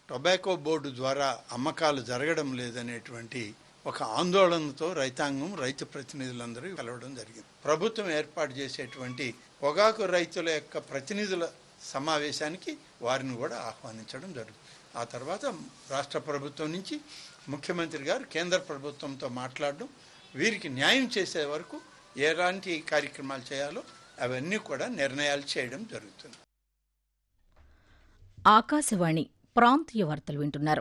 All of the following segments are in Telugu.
టొబాకో బోర్డు ద్వారా అమ్మకాలు జరగడం లేదనేటువంటి ఒక ఆందోళనతో రైతాంగం రైతు ప్రతినిధులందరూ కలవడం జరిగింది ప్రభుత్వం ఏర్పాటు చేసేటువంటి పొగాకు రైతుల యొక్క ప్రతినిధుల సమావేశానికి వారిని కూడా ఆహ్వానించడం జరుగుతుంది ఆ తర్వాత రాష్ట్ర ప్రభుత్వం నుంచి ముఖ్యమంత్రి గారు కేంద్ర ప్రభుత్వంతో మాట్లాడడం వీరికి న్యాయం చేసే వరకు ఎలాంటి కార్యక్రమాలు చేయాలో అవన్నీ కూడా నిర్ణయాలు చేయడం జరుగుతుంది ఆకాశవాణి ప్రాంతీయ వార్తలు వింటున్నారు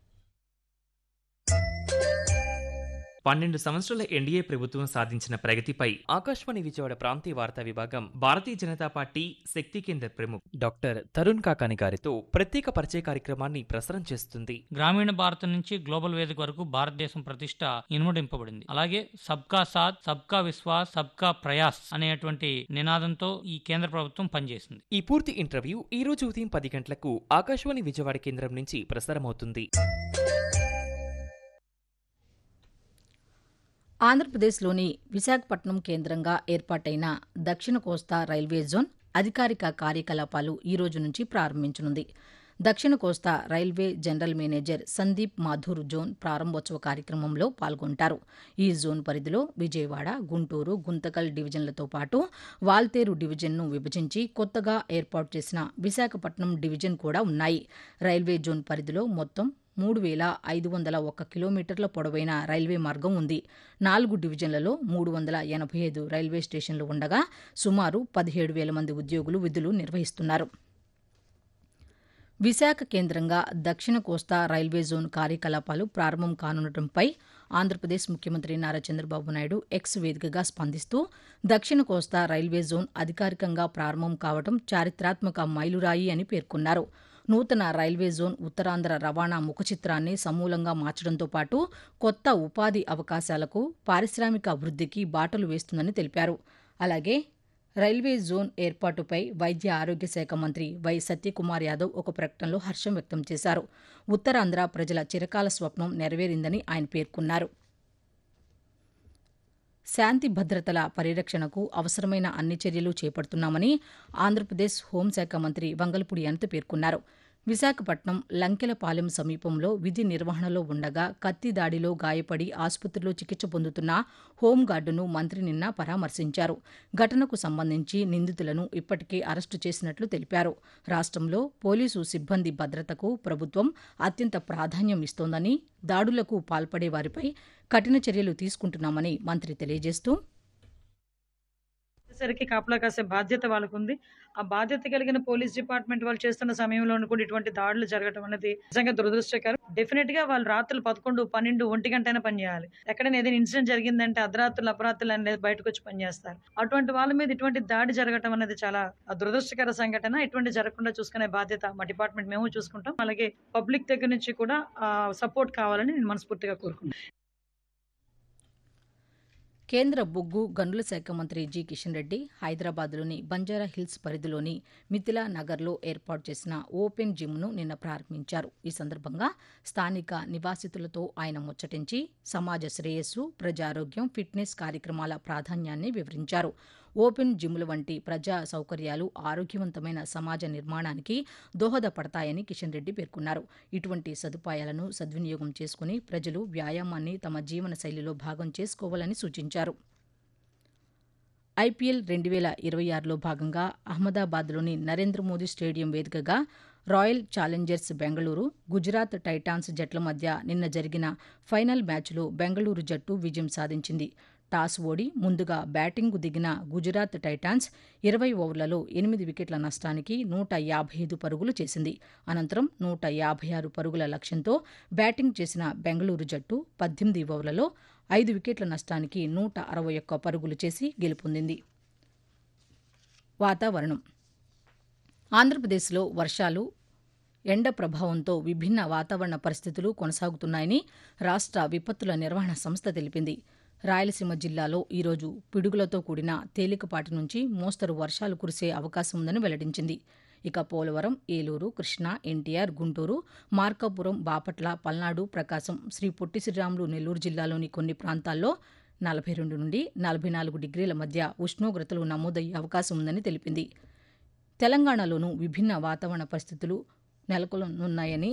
పన్నెండు సంవత్సరాల ఎన్డీఏ ప్రభుత్వం సాధించిన ప్రగతిపై ఆకాశవాణి విజయవాడ ప్రాంతీయ వార్తా విభాగం భారతీయ జనతా పార్టీ శక్తి కేంద్ర ప్రముఖ్ డాక్టర్ తరుణ్ కాకాని గారితో ప్రత్యేక పరిచయ కార్యక్రమాన్ని ప్రసారం చేస్తుంది గ్రామీణ భారతం నుంచి గ్లోబల్ వేదిక వరకు భారతదేశం ప్రతిష్ట ఇనుమడింపబడింది అలాగే సబ్కా సాత్ సబ్కా విశ్వాస్ సబ్కా ప్రయాస్ అనేటువంటి నినాదంతో ఈ కేంద్ర ప్రభుత్వం పనిచేసింది ఈ పూర్తి ఇంటర్వ్యూ ఈ రోజు ఉదయం పది గంటలకు ఆకాశవాణి విజయవాడ కేంద్రం నుంచి ప్రసారమవుతుంది ఆంధ్రప్రదేశ్లోని విశాఖపట్నం కేంద్రంగా ఏర్పాటైన దక్షిణ కోస్తా రైల్వే జోన్ అధికారిక కార్యకలాపాలు ఈ రోజు నుంచి ప్రారంభించనుంది దక్షిణ కోస్తా railway general manager Sandeep Mathur zone ప్రారంభోత్సవ కార్యక్రమంలో పాల్గొంటారు ఈ జోన్ పరిధిలో విజయవాడ గుంటూరు గుంతకల్ డివిజన్లతో పాటు వాల్తేరు డివిజన్ను విభజించి కొత్తగా ఏర్పాటు చేసిన విశాఖపట్నం డివిజన్ కూడా ఉన్నాయి రైల్వే జోన్ పరిధిలో మొత్తం మూడు వేల ఐదు వందల ఒక్క కిలోమీటర్ల పొడవైన రైల్వే మార్గం ఉంది నాలుగు డివిజన్లలో మూడు వందల ఎనభై ఐదు రైల్వే స్టేషన్లు ఉండగా సుమారు పదిహేడు వేల మంది ఉద్యోగులు విధులు నిర్వహిస్తున్నారు విశాఖ కేంద్రంగా దక్షిణ కోస్తా రైల్వే జోన్ కార్యకలాపాలు ప్రారంభం కానుండటంపై ఆంధ్రప్రదేశ్ ముఖ్యమంత్రి నారా చంద్రబాబు నాయుడు ఎక్స్ వేదికగా స్పందిస్తూ దక్షిణ కోస్తా రైల్వే జోన్ అధికారికంగా ప్రారంభం కావడం చారిత్రాత్మక మైలురాయి అని పేర్కొన్నారు నూతన రైల్వే జోన్ ఉత్తరాంధ్ర రవాణా ముఖచిత్రాన్ని సమూలంగా మార్చడంతో పాటు కొత్త ఉపాధి అవకాశాలకు పారిశ్రామిక అభివృద్ధికి బాటలు వేస్తుందని తెలిపారు అలాగే రైల్వే జోన్ ఏర్పాటుపై వైద్య ఆరోగ్య శాఖ మంత్రి వై సత్యకుమార్ యాదవ్ ఒక ప్రకటనలో హర్షం వ్యక్తం చేశారు ఉత్తరాంధ్ర ప్రజల చిరకాల స్వప్నం నెరవేరిందని ఆయన పేర్కొన్నారు శాంతి భద్రతల పరిరక్షణకు అవసరమైన అన్ని చర్యలు చేపడుతున్నామని ఆంధ్రప్రదేశ్ హోంశాఖ మంత్రి వంగల్పూడి అనిత పేర్కొన్నారు విశాఖపట్నం లంకెలపాలెం సమీపంలో విధి నిర్వహణలో ఉండగా కత్తి దాడిలో గాయపడి ఆసుపత్రిలో చికిత్స పొందుతున్న హోంగార్డును మంత్రి నిన్న పరామర్శించారు ఘటనకు సంబంధించి నిందితులను ఇప్పటికే అరెస్టు చేసినట్లు తెలిపారు రాష్ట్రంలో పోలీసు సిబ్బంది భద్రతకు ప్రభుత్వం అత్యంత ప్రాధాన్యం ఇస్తోందని దాడులకు పాల్పడే వారిపై కఠిన చర్యలు తీసుకుంటున్నామని మంత్రి తెలియజేస్తూ సరికి కాపలా కాసే బాధ్యత వాళ్ళకు ఉంది ఆ బాధ్యత కలిగిన పోలీస్ డిపార్ట్మెంట్ వాళ్ళు చేస్తున్న సమయంలో కూడా ఇటువంటి దాడులు జరగడం అనేది నిజంగా దురదృష్టకరం డెఫినెట్ గా వాళ్ళు రాత్రులు పదకొండు పన్నెండు ఒంటి గంటైనా పనిచేయాలి ఎక్కడైనా ఏదైనా ఇన్సిడెంట్ జరిగిందంటే అర్ధరాత్రులు అపరాత్రులు అనేది బయటకు వచ్చి పనిచేస్తారు అటువంటి వాళ్ళ మీద ఇటువంటి దాడి జరగడం అనేది చాలా దురదృష్టకర సంఘటన ఇటువంటి జరగకుండా చూసుకునే బాధ్యత మా డిపార్ట్మెంట్ మేము చూసుకుంటాం అలాగే పబ్లిక్ దగ్గర నుంచి కూడా సపోర్ట్ కావాలని నేను మనస్ఫూర్తిగా కోరుకుంటున్నాను కేంద్ర బొగ్గు గనుల శాఖ మంత్రి జి కిషన్ రెడ్డి హైదరాబాద్లోని బంజారా హిల్స్ పరిధిలోని మిథిలా నగర్లో ఏర్పాటు చేసిన ఓపెన్ జిమ్ను నిన్న ప్రారంభించారు ఈ సందర్భంగా స్థానిక నివాసితులతో ఆయన ముచ్చటించి సమాజ శ్రేయస్సు ప్రజారోగ్యం ఫిట్నెస్ కార్యక్రమాల ప్రాధాన్యాన్ని వివరించారు ఓపెన్ జిమ్ల వంటి ప్రజా సౌకర్యాలు ఆరోగ్యవంతమైన సమాజ నిర్మాణానికి దోహదపడతాయని కిషన్ రెడ్డి పేర్కొన్నారు ఇటువంటి సదుపాయాలను సద్వినియోగం చేసుకుని ప్రజలు వ్యాయామాన్ని తమ జీవన శైలిలో భాగం చేసుకోవాలని సూచించారు ఐపీఎల్ రెండు వేల ఇరవై ఆరులో భాగంగా అహ్మదాబాద్లోని నరేంద్ర మోదీ స్టేడియం వేదికగా Royal Challengers Bengaluru Gujarat Titans జట్ల మధ్య నిన్న జరిగిన ఫైనల్ మ్యాచ్లో బెంగళూరు జట్టు విజయం సాధించింది టాస్ ఓడి ముందుగా బ్యాటింగ్కు దిగిన గుజరాత్ టైటాన్స్ ఇరవై ఓవర్లలో ఎనిమిది వికెట్ల నష్టానికి నూట యాభై ఐదు పరుగులు చేసింది అనంతరం నూట యాభై ఆరు పరుగుల లక్ష్యంతో బ్యాటింగ్ చేసిన బెంగళూరు జట్టు పద్దెనిమిది ఓవర్లలో ఐదు వికెట్ల నష్టానికి నూట అరవై ఒక్క పరుగులు చేసి గెలుపొందింది వాతావరణం ఆంధ్రప్రదేశ్లో వర్షాలు ఎండ ప్రభావంతో విభిన్న వాతావరణ పరిస్థితులు కొనసాగుతున్నాయని రాష్ట్ర విపత్తుల నిర్వహణ సంస్థ తెలిపింది రాయలసీమ జిల్లాలో ఈరోజు పిడుగులతో కూడిన తేలికపాటి నుంచి మోస్తరు వర్షాలు కురిసే అవకాశం ఉందని వెల్లడించింది ఇక పోలవరం ఏలూరు కృష్ణా ఎన్టీఆర్ గుంటూరు మార్కాపురం బాపట్ల పల్నాడు ప్రకాశం శ్రీ పొట్టి శ్రీరాములు నెల్లూరు జిల్లాలోని కొన్ని ప్రాంతాల్లో నలభై రెండు నుండి నలభై నాలుగు డిగ్రీల మధ్య ఉష్ణోగ్రతలు నమోదయ్యే అవకాశం ఉందని తెలిపింది తెలంగాణలోనూ విభిన్న వాతావరణ పరిస్థితులు నెలకొనున్నాయని